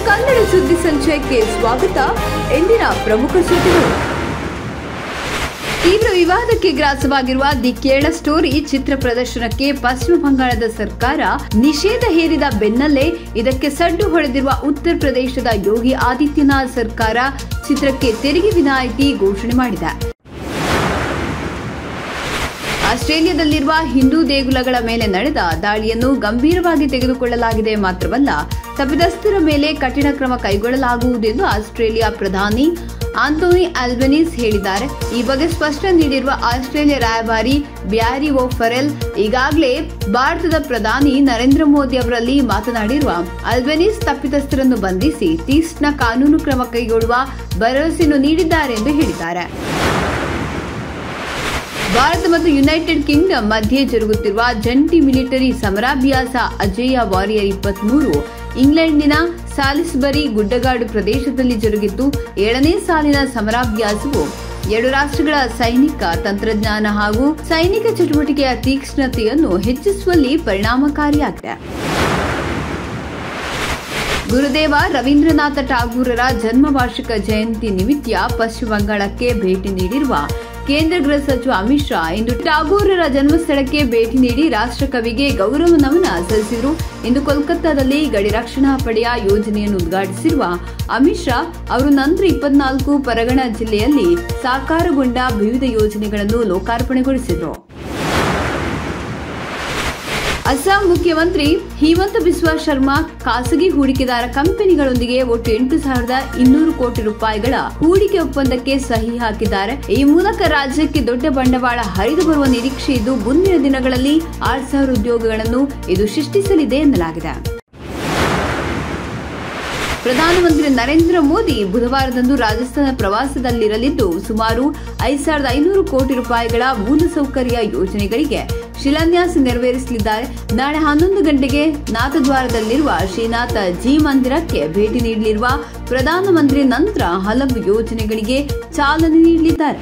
ಕನ್ನಡ ಸುದ್ದಿ ಸಂಚಯಕ್ಕೆ ಸ್ವಾಗತ ಇಂದಿನ ಪ್ರಮುಖ ಸುದ್ದಿಗಳು ತೀವ್ರ ವಿವಾದಕ್ಕೆ ಗ್ರಾಸವಾಗಿರುವ ದಿ ಕೇರಳ ಸ್ಟೋರಿ ಚಿತ್ರ ಪ್ರದರ್ಶನಕ್ಕೆ ಪಶ್ಚಿಮ ಬಂಗಾಳದ ಸರ್ಕಾರ ನಿಷೇಧ ಹೇರಿದ ಬೆನ್ನಲ್ಲೇ ಇದಕ್ಕೆ ಸಡ್ಡು ಹೊಡೆದಿರುವ ಉತ್ತರ ಪ್ರದೇಶದ ಯೋಗಿ ಆದಿತ್ಯನಾಥ್ ಸರ್ಕಾರ ಚಿತ್ರಕ್ಕೆ ತೆರಿಗೆ ವಿನಾಯಿತಿ ಘೋಷಣೆ ಮಾಡಿದೆ ಆಸ್ಟ್ರೇಲಿಯಾದಲ್ಲಿರುವ ಹಿಂದೂ ದೇಗುಲಗಳ ಮೇಲೆ ನಡೆದ ದಾಳಿಯನ್ನು ಗಂಭೀರವಾಗಿ ತೆಗೆದುಕೊಳ್ಳಲಾಗಿದೆ ಮಾತ್ರವಲ್ಲ ತಪ್ಪಿತಸ್ಥರ ಮೇಲೆ ಕಠಿಣ ಕ್ರಮ ಕೈಗೊಳ್ಳಲಾಗುವುದೆಂದು ಆಸ್ಟ್ರೇಲಿಯಾ ಪ್ರಧಾನಿ ಆಂಟೋನಿ ಆಲ್ಬನೀಸ್ ಹೇಳಿದ್ದಾರೆ ಈ ಬಗ್ಗೆ ಸ್ಪಷ್ಟನೆ ನೀಡಿರುವ ಆಸ್ಟ್ರೇಲಿಯಾ ರಾಯಭಾರಿ ಬ್ಯಾರಿ ಓ ಫರೆಲ್ ಈಗಾಗಲೇ ಭಾರತದ ಪ್ರಧಾನಿ ನರೇಂದ್ರ ಮೋದಿ ಅವರಲ್ಲಿ ಮಾತನಾಡಿರುವ ಆಲ್ಬನೀಸ್ ತಪ್ಪಿತಸ್ಥರನ್ನು ಬಂಧಿಸಿ ತೀಕ್ಷ್ಣ ಕಾನೂನು ಕ್ರಮ ಕೈಗೊಳ್ಳುವ ಭರವಸೆಯನ್ನು ನೀಡಿದ್ದಾರೆ ಎಂದು ಹೇಳಿದ್ದಾರೆ ಭಾರತ ಮತ್ತು ಯುನೈಟೆಡ್ ಕಿಂಗ್ಡಮ್ ಮಧ್ಯೆ ಜರುಗುತ್ತಿರುವ ಜಂಟಿ ಮಿಲಿಟರಿ ಸಮರಾಭ್ಯಾಸ ಅಜೇಯ ವಾರಿಯರ್ ಇಪ್ಪತ್ಮೂರು ಇಂಗ್ಲೆಂಡಿನ ಸಾಲಿಸ್ಬರಿ ಗುಡ್ಡಗಾಡು ಪ್ರದೇಶದಲ್ಲಿ ಜರುಗಿದ್ದು ಏಳನೇ ಸಾಲಿನ ಸಮರಾಭ್ಯಾಸವು ಎರಡು ರಾಷ್ಟ್ರಗಳ ಸೈನಿಕ ತಂತ್ರಜ್ಞಾನ ಹಾಗೂ ಸೈನಿಕ ಚಟುವಟಿಕೆಯ ತೀಕ್ಷ್ಣತೆಯನ್ನು ಹೆಚ್ಚಿಸುವಲ್ಲಿ ಪರಿಣಾಮಕಾರಿಯಾಗಿದೆ ಗುರುದೇವ ರವೀಂದ್ರನಾಥ ಠಾಗೂರರ ಜನ್ಮ ವಾರ್ಷಿಕ ಜಯಂತಿ ನಿಮಿತ್ತ ಪಶ್ಚಿಮ ಬಂಗಾಳಕ್ಕೆ ಭೇಟಿ ನೀಡಿರುವ ಕೇಂದ್ರ ಗೃಹ ಸಚಿವ ಅಮಿತ್ ಶಾ ಇಂದು ಟಾಗೂರರ ಜನ್ಮಸ್ಥಳಕ್ಕೆ ಭೇಟಿ ನೀಡಿ ರಾಷ್ಟ್ರಕವಿಗೆ ಗೌರವ ನಮನ ಸಲ್ಲಿಸಿದರು ಇಂದು ಕೋಲ್ಕತ್ತಾದಲ್ಲಿ ಗಡಿ ರಕ್ಷಣಾ ಪಡೆಯ ಯೋಜನೆಯನ್ನು ಉದ್ಘಾಟಿಸಿರುವ ಅಮಿತ್ ಶಾ ಅವರು ನಂತರ ಇಪ್ಪತ್ನಾಲ್ಕು ಪರಗಣ ಜಿಲ್ಲೆಯಲ್ಲಿ ಸಾಕಾರಗೊಂಡ ವಿವಿಧ ಯೋಜನೆಗಳನ್ನು ಲೋಕಾರ್ಪಣೆಗೊಳಿಸಿದರು ಅಸ್ಸಾಂ ಮುಖ್ಯಮಂತ್ರಿ ಹಿಮಂತ ಬಿಸ್ವಾ ಶರ್ಮಾ ಖಾಸಗಿ ಹೂಡಿಕೆದಾರ ಕಂಪನಿಗಳೊಂದಿಗೆ ಒಟ್ಟು ಎಂಟು ಸಾವಿರದ ಇನ್ನೂರು ಕೋಟಿ ರೂಪಾಯಿಗಳ ಹೂಡಿಕೆ ಒಪ್ಪಂದಕ್ಕೆ ಸಹಿ ಹಾಕಿದ್ದಾರೆ ಈ ಮೂಲಕ ರಾಜ್ಯಕ್ಕೆ ದೊಡ್ಡ ಬಂಡವಾಳ ಹರಿದು ಬರುವ ನಿರೀಕ್ಷೆ ಇದ್ದು ಮುಂದಿನ ದಿನಗಳಲ್ಲಿ ಆರು ಸಾವಿರ ಉದ್ಯೋಗಗಳನ್ನು ಇದು ಸೃಷ್ಟಿಸಲಿದೆ ಎನ್ನಲಾಗಿದೆ ಪ್ರಧಾನಮಂತ್ರಿ ನರೇಂದ್ರ ಮೋದಿ ಬುಧವಾರದಂದು ರಾಜಸ್ಥಾನ ಪ್ರವಾಸದಲ್ಲಿರಲಿದ್ದು ಸುಮಾರು ಐದು ಸಾವಿರದ ಐನೂರು ಕೋಟಿ ರೂಪಾಯಿಗಳ ಮೂಲಸೌಕರ್ಯ ಯೋಜನೆಗಳಿಗೆ ಶಿಲಾನ್ಯಾಸ ನೆರವೇರಿಸಲಿದ್ದಾರೆ ನಾಳೆ ಹನ್ನೊಂದು ಗಂಟೆಗೆ ನಾಥದ್ವಾರದಲ್ಲಿರುವ ಶ್ರೀನಾಥ ಜಿ ಮಂದಿರಕ್ಕೆ ಭೇಟಿ ನೀಡಲಿರುವ ಪ್ರಧಾನಮಂತ್ರಿ ನಂತರ ಹಲವು ಯೋಜನೆಗಳಿಗೆ ಚಾಲನೆ ನೀಡಲಿದ್ದಾರೆ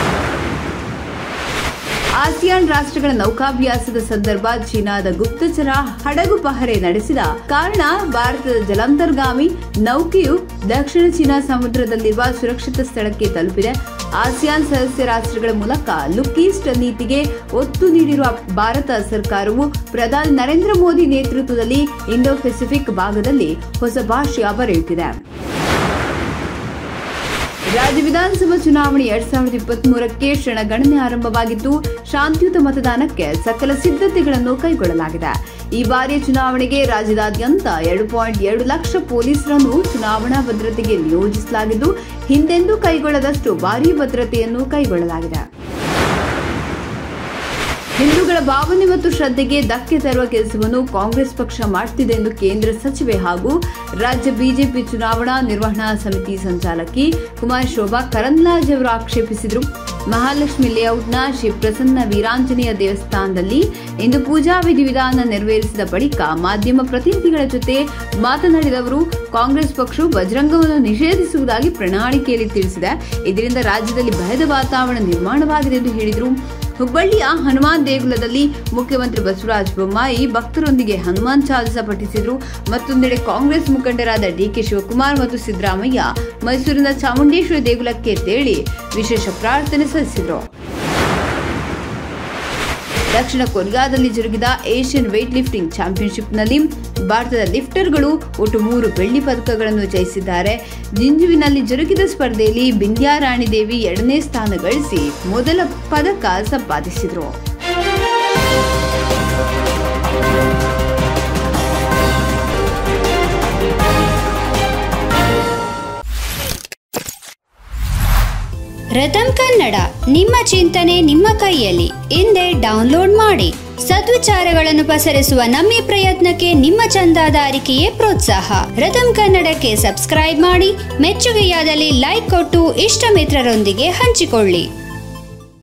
ಆಸಿಯಾನ್ ರಾಷ್ಟ್ರಗಳ ನೌಕಾಭ್ಯಾಸದ ಸಂದರ್ಭ ಚೀನಾದ ಗುಪ್ತಚರ ಹಡಗು ಪಹರೆ ನಡೆಸಿದ ಕಾರಣ ಭಾರತದ ಜಲಾಂತರ್ಗಾಮಿ ನೌಕೆಯು ದಕ್ಷಿಣ ಚೀನಾ ಸಮುದ್ರದಲ್ಲಿರುವ ಸುರಕ್ಷಿತ ಸ್ಥಳಕ್ಕೆ ತಲುಪಿದೆ ಆಸಿಯಾನ್ ಸದಸ್ಯ ರಾಷ್ಟ್ರಗಳ ಮೂಲಕ ಲುಕ್ ಈಸ್ಟ್ ನೀತಿಗೆ ಒತ್ತು ನೀಡಿರುವ ಭಾರತ ಸರ್ಕಾರವು ಪ್ರಧಾನಿ ನರೇಂದ್ರ ಮೋದಿ ನೇತೃತ್ವದಲ್ಲಿ ಇಂಡೋ ಪೆಸಿಫಿಕ್ ಭಾಗದಲ್ಲಿ ಹೊಸ ಭಾಷ್ಯ ಬರೆಯುತ್ತಿದೆ ರಾಜ್ಯ ವಿಧಾನಸಭಾ ಚುನಾವಣೆ ಎರಡ್ ಸಾವಿರದ ಇಪ್ಪತ್ತ್ ಮೂರಕ್ಕೆ ಕ್ಷಣಗಣನೆ ಆರಂಭವಾಗಿದ್ದು ಶಾಂತಿಯುತ ಮತದಾನಕ್ಕೆ ಸಕಲ ಸಿದ್ಧತೆಗಳನ್ನು ಕೈಗೊಳ್ಳಲಾಗಿದೆ ಈ ಬಾರಿಯ ಚುನಾವಣೆಗೆ ರಾಜ್ಯದಾದ್ಯಂತ ಎರಡು ಪಾಯಿಂಟ್ ಎರಡು ಲಕ್ಷ ಪೊಲೀಸರನ್ನು ಚುನಾವಣಾ ಭದ್ರತೆಗೆ ನಿಯೋಜಿಸಲಾಗಿದ್ದು ಹಿಂದೆಂದೂ ಕೈಗೊಳ್ಳದಷ್ಟು ಭಾರೀ ಭದ್ರತೆಯನ್ನು ಕೈಗೊಳ್ಳಲಾಗಿದೆ ಹಿಂದೂಗಳ ಭಾವನೆ ಮತ್ತು ಶ್ರದ್ಧೆಗೆ ಧಕ್ಕೆ ತರುವ ಕೆಲಸವನ್ನು ಕಾಂಗ್ರೆಸ್ ಪಕ್ಷ ಮಾಡುತ್ತಿದೆ ಎಂದು ಕೇಂದ್ರ ಸಚಿವೆ ಹಾಗೂ ರಾಜ್ಯ ಬಿಜೆಪಿ ಚುನಾವಣಾ ನಿರ್ವಹಣಾ ಸಮಿತಿ ಸಂಚಾಲಕಿ ಕುಮಾರ್ ಶೋಭಾ ಕರಂದ್ಲಾಜೆ ಅವರು ಆಕ್ಷೇಪಿಸಿದರು ಮಹಾಲಕ್ಷ್ಮಿ ಲೇಔಟ್ನ ಶ್ರೀ ಪ್ರಸನ್ನ ವೀರಾಂಜನೇಯ ದೇವಸ್ಥಾನದಲ್ಲಿ ಇಂದು ಪೂಜಾ ವಿಧಿವಿಧಾನ ನೆರವೇರಿಸಿದ ಬಳಿಕ ಮಾಧ್ಯಮ ಪ್ರತಿನಿಧಿಗಳ ಜೊತೆ ಮಾತನಾಡಿದ ಅವರು ಕಾಂಗ್ರೆಸ್ ಪಕ್ಷವು ಬಜರಂಗವನ್ನು ನಿಷೇಧಿಸುವುದಾಗಿ ಪ್ರಣಾಳಿಕೆಯಲ್ಲಿ ತಿಳಿಸಿದೆ ಇದರಿಂದ ರಾಜ್ಯದಲ್ಲಿ ಭಯದ ವಾತಾವರಣ ನಿರ್ಮಾಣವಾಗಿದೆ ಎಂದು ಹೇಳಿದರು ಹುಬ್ಬಳ್ಳಿಯ ಹನುಮಾನ್ ದೇಗುಲದಲ್ಲಿ ಮುಖ್ಯಮಂತ್ರಿ ಬಸವರಾಜ ಬೊಮ್ಮಾಯಿ ಭಕ್ತರೊಂದಿಗೆ ಹನುಮಾನ್ ಚಾಲಿಸ ಪಠಿಸಿದರು ಮತ್ತೊಂದೆಡೆ ಕಾಂಗ್ರೆಸ್ ಮುಖಂಡರಾದ ಡಿಕೆ ಶಿವಕುಮಾರ್ ಮತ್ತು ಸಿದ್ದರಾಮಯ್ಯ ಮೈಸೂರಿನ ಚಾಮುಂಡೇಶ್ವರಿ ದೇಗುಲಕ್ಕೆ ತೇಳಿ ವಿಶೇಷ ಪ್ರಾರ್ಥನೆ ಸಲ್ಲಿಸಿದರು ದಕ್ಷಿಣ ಕೊರಿಯಾದಲ್ಲಿ ಜರುಗಿದ ಏಷ್ಯನ್ ವೇಟ್ ಲಿಫ್ಟಿಂಗ್ ಚಾಂಪಿಯನ್ಶಿಪ್ನಲ್ಲಿ ಭಾರತದ ಲಿಫ್ಟರ್ಗಳು ಒಟ್ಟು ಮೂರು ಬೆಳ್ಳಿ ಪದಕಗಳನ್ನು ಜಯಿಸಿದ್ದಾರೆ ಜಿಂಜುವಿನಲ್ಲಿ ಜರುಗಿದ ಸ್ಪರ್ಧೆಯಲ್ಲಿ ಬಿಂದ್ಯಾ ರಾಣಿ ದೇವಿ ಎರಡನೇ ಸ್ಥಾನ ಗಳಿಸಿ ಮೊದಲ ಪದಕ ಸಂಪಾದಿಸಿದರು ರಥಂ ಕನ್ನಡ ನಿಮ್ಮ ಚಿಂತನೆ ನಿಮ್ಮ ಕೈಯಲ್ಲಿ ಹಿಂದೆ ಡೌನ್ಲೋಡ್ ಮಾಡಿ ಸದ್ವಿಚಾರಗಳನ್ನು ಪಸರಿಸುವ ನಮ್ಮ ಈ ಪ್ರಯತ್ನಕ್ಕೆ ನಿಮ್ಮ ಚಂದಾದಾರಿಕೆಯೇ ಪ್ರೋತ್ಸಾಹ ರಥಂ ಕನ್ನಡಕ್ಕೆ ಸಬ್ಸ್ಕ್ರೈಬ್ ಮಾಡಿ ಮೆಚ್ಚುಗೆಯಾದಲ್ಲಿ ಲೈಕ್ ಕೊಟ್ಟು ಇಷ್ಟ ಮಿತ್ರರೊಂದಿಗೆ ಹಂಚಿಕೊಳ್ಳಿ